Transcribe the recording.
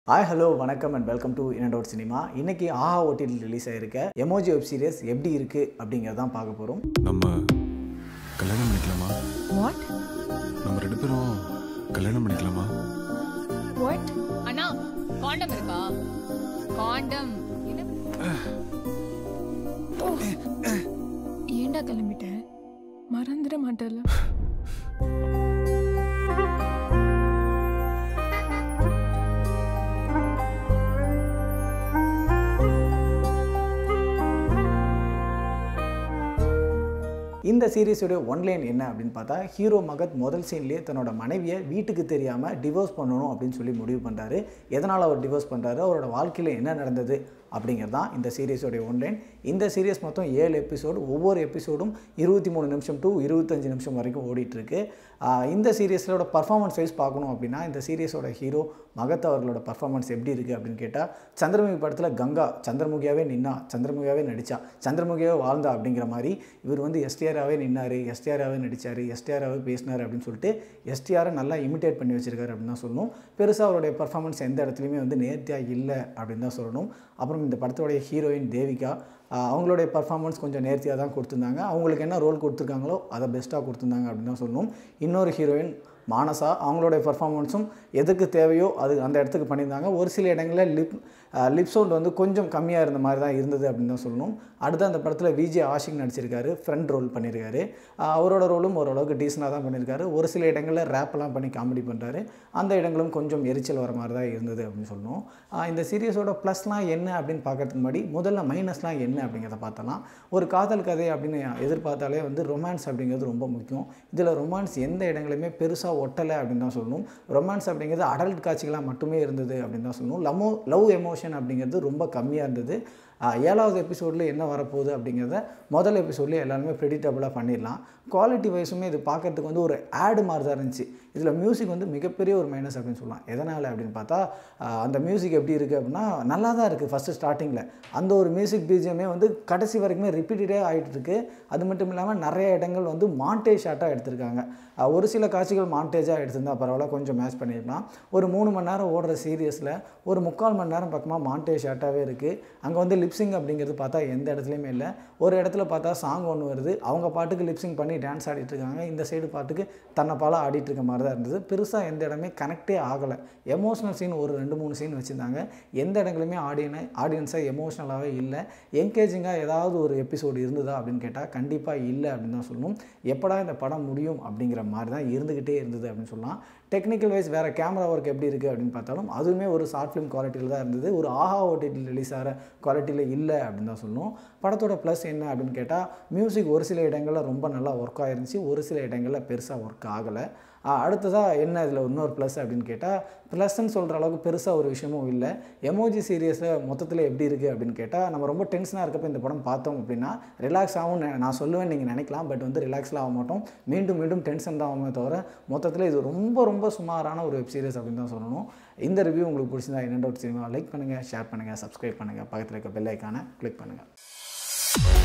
hi hello வணக்கம் and welcome to in out cinema இன்னைக்கு Aha OTT release ஆயிருக்க emoji web series எப்படி இருக்கு அப்படிங்கிறதான் பார்க்க போகிறோம் நம்ம கல்யாணம் பண்ணிக்கலாமா வாட் நம்ம ரெண்டு பேரும் கல்யாணம் பண்ணிக்கலாமா வாட் அண்ணா காண்டம் இருக்கா காண்டம் என்ன ஏன்டா கிளம்பிட்டேன் மறந்துட மாட்டேல்ல இந்த சீரிஸோட ஒன்லைன் என்ன அப்படின்னு பார்த்தா ஹீரோ மகத் முதல் சீன்லேயே தன்னோட மனைவியை வீட்டுக்கு தெரியாமல் டிவோர்ஸ் பண்ணணும் அப்படின்னு சொல்லி முடிவு பண்ணுறாரு எதனால் அவர் டிவோர்ஸ் பண்ணுறாரு அவரோட வாழ்க்கையில் என்ன நடந்தது அப்படிங்கிறது தான் இந்த சீரிஸோடைய ஒன்லைன் இந்த சீரியஸ் மொத்தம் ஏழு எபிசோடு ஒவ்வொரு எபிசோடும் இருபத்தி மூணு நிமிஷம் டு இருபத்தஞ்சு நிமிஷம் வரைக்கும் ஓடிட்டுருக்கு இந்த சீரியஸோட பர்ஃபார்மன்ஸ் வைஸ் பார்க்கணும் அப்படின்னா இந்த சீரியஸோட ஹீரோ மகத் அவர்களோட பர்ஃபார்மன்ஸ் எப்படி இருக்குது அப்படின்னு கேட்டால் சந்திரமுகி படத்தில் கங்கா சந்திரமுகியாவே நின்னா சந்திரமுகியாவே நடித்தா சந்திரமுகியாவே வாழ்ந்தா அப்படிங்கிற மாதிரி இவர் வந்து எஸ்டிஆராகவே நின்னார் எஸ்டிஆராகவே நடித்தார் எஸ்டிஆராகவே பேசினார் அப்படின்னு சொல்லிட்டு எஸ்டிஆரை நல்லா இமிட்டேட் பண்ணி வச்சிருக்காரு அப்படின்னு தான் சொல்லணும் பெருசாக அவருடைய பர்ஃபார்மன்ஸ் எந்த இடத்துலையுமே வந்து நேர்த்தியாக இல்லை அப்படின்னு தான் சொல்லணும் அப்புறம் இந்த படத்தோடைய ஹீரோயின் தேவிகா ஆஹ் அவங்களுடைய பர்ஃபார்மன்ஸ் கொஞ்சம் நேர்த்தியாக தான் கொடுத்துருந்தாங்க அவங்களுக்கு என்ன ரோல் கொடுத்துருக்காங்களோ அதை பெஸ்ட்டாக கொடுத்துருந்தாங்க அப்படின்னு தான் சொல்லணும் இன்னொரு ஹீரோயின் மானசா அவங்களுடைய பர்ஃபார்மன்ஸும் எதுக்கு தேவையோ அது அந்த இடத்துக்கு பண்ணியிருந்தாங்க ஒரு சில இடங்களில் லிப் லிப் சவுண்ட் வந்து கொஞ்சம் கம்மியாக இருந்த மாதிரி தான் இருந்தது அப்படின்னு தான் சொல்லணும் அடுத்து அந்த படத்தில் விஜய் ஆஷிக் நடிச்சிருக்காரு ஃப்ரெண்ட் ரோல் பண்ணியிருக்காரு ஆஹ் அவரோட ரோலும் ஓரளவுக்கு டீசனாக தான் பண்ணியிருக்காரு ஒரு சில இடங்களில் ரேப்பெல்லாம் பண்ணி காமெடி பண்ணுறாரு அந்த இடங்களும் கொஞ்சம் எரிச்சல் வர மாதிரி தான் இருந்தது அப்படின்னு சொல்லணும் ஆஹ் இந்த சீரியஸோட ப்ளஸ்லாம் என்ன அப்படின்னு பார்க்கறதுக்கு முன்னாடி முதல்ல மைனஸ்லாம் என்ன அப்படிங்கிறத பார்த்தலாம் ஒரு காதல் கதை அப்படின்னு எதிர்பார்த்தாலே வந்து ரொமான்ஸ் அப்படிங்கிறது ரொம்ப முக்கியம் இதில் ரொமான்ஸ் எந்த இடங்களையுமே பெருசாக ஒட்டலை அப்படின்னு தான் சொல்லணும் ரொமான்ஸ் அப்படிங்கிறது அடல்ட் காட்சிகளாக மட்டுமே இருந்தது அப்படின்னு தான் சொல்லணும் லமோ லவ் எமோஷன் அப்படிங்கிறது ரொம்ப கம்மியாக இருந்தது ஆஹ் ஏழாவது எபிசோடில் என்ன வரப்போகுது அப்படிங்கிறத முதல் எபிசோட்லேயே எல்லாருமே ப்ரெடிட்டபுளாக பண்ணிடலாம் குவாலிட்டி வைஸுமே இது பார்க்கறதுக்கு வந்து ஒரு ஆடு மாதிரி தான் இருந்துச்சு இதில் மியூசிக் வந்து மிகப்பெரிய ஒரு மைனஸ் அப்படின்னு சொல்லலாம் எதனால் அப்படின்னு பார்த்தா ஆஹ் அந்த மியூசிக் எப்படி இருக்குது அப்படின்னா நல்லா தான் இருக்குது ஃபஸ்ட்டு ஸ்டார்டிங்கில் அந்த ஒரு மியூசிக் பிஜிஎம்மே வந்து கடைசி வரைக்குமே ரிப்பீட்டடே ஆகிட்டு இருக்கு அது மட்டும் இல்லாமல் நிறைய இடங்கள் வந்து மாண்டேஜ் ஷாட்டாக எடுத்திருக்காங்க ஆஹ் ஒரு சில காட்சிகள் மாண்டேஜாக எடுத்திருந்தா பரவாயில்ல கொஞ்சம் மேட்ச் பண்ணியிருக்கலாம் ஒரு மூணு மணி நேரம் ஓடுற சீரியஸில் ஒரு முக்கால் மணி நேரம் பக்கமாக மாண்டேஜ் ஷாட்டாகவே இருக்குது அங்கே வந்து லிப்சிங் அப்படிங்கிறது பார்த்தா எந்த இடத்துலையுமே இல்லை ஒரு இடத்துல பார்த்தா சாங் ஒன்று வருது அவங்க பாட்டுக்கு லிப்சிங் பண்ணி டான்ஸ் ஆடிட்டு இருக்காங்க இந்த சைடு பாட்டுக்கு தன்னை பால ஆடிட்டு இருக்க மாதிரி தான் இருந்தது பெருசாக எந்த இடமே கனெக்டே ஆகலை எமோஷனல் சீன் ஒரு ரெண்டு மூணு சீன் வச்சுருந்தாங்க எந்த இடங்களுமே ஆடியனை ஆடியன்ஸாக எமோஷ்னலாகவே இல்லை என்கேஜிங்காக ஏதாவது ஒரு எபிசோடு இருந்ததா அப்படின்னு கேட்டால் கண்டிப்பாக இல்லை அப்படின்னு தான் சொல்லணும் எப்படா இந்த படம் முடியும் அப்படிங்கிற மாதிரி தான் இருந்துக்கிட்டே இருந்தது அப்படின்னு சொல்லலாம் டெக்னிக்கல் வைஸ் வேறு கேமரா ஒர்க் எப்படி இருக்குது அப்படின்னு பார்த்தாலும் அதுவுமே ஒரு ஷார்ட் ஃபிலிம் குவாலிட்டியில் தான் இருந்தது ஒரு ஆஹா ஓடிடி ரிலீஸ் ஆகிற குவாலிட்டியில் இல்லை அப்படின்னு தான் சொல்லணும் படத்தோட ப்ளஸ் என்ன அப்படின்னு கேட்டால் மியூசிக் ஒரு சில இடங்களில் ரொம்ப நல்லா ஒர்க் ஆயிருந்துச்சு ஒரு சில இடங்களில் பெருசாக ஒர்க் ஆகலை அடுத்ததாக என்ன இதில் இன்னொரு ப்ளஸ் அப்படின்னு கேட்டால் ப்ளஸ்ன்னு சொல்கிற அளவுக்கு பெருசாக ஒரு விஷயமும் இல்லை எமோஜி சீரியஸில் மொத்தத்தில் எப்படி இருக்குது அப்படின்னு கேட்டால் நம்ம ரொம்ப டென்ஷனாக இருக்கப்போ இந்த படம் பார்த்தோம் அப்படின்னா ரிலாக்ஸ் ஆகும் நான் சொல்லுவேன் நீங்கள் நினைக்கலாம் பட் வந்து ரிலாக்ஸ்லாம் ஆக மாட்டோம் மீண்டும் மீண்டும் டென்ஷன் தான் ஆகுமே தவிர மொத்தத்தில் இது ரொம்ப ரொம்ப சுமாரான ஒரு வெப் சீரிஸ் அப்படின்னு தான் சொல்லணும் இந்த ரிவ்யூ உங்களுக்கு பிடிச்சிருந்தா என்ன டவுட் சினிமா லைக் பண்ணுங்கள் ஷேர் பண்ணுங்கள் சப்ஸ்கிரைப் பண்ணுங்கள் பக்கத்தில் இருக்க பெல் ஐக்கானை கிளிக் பண்ணுங்கள்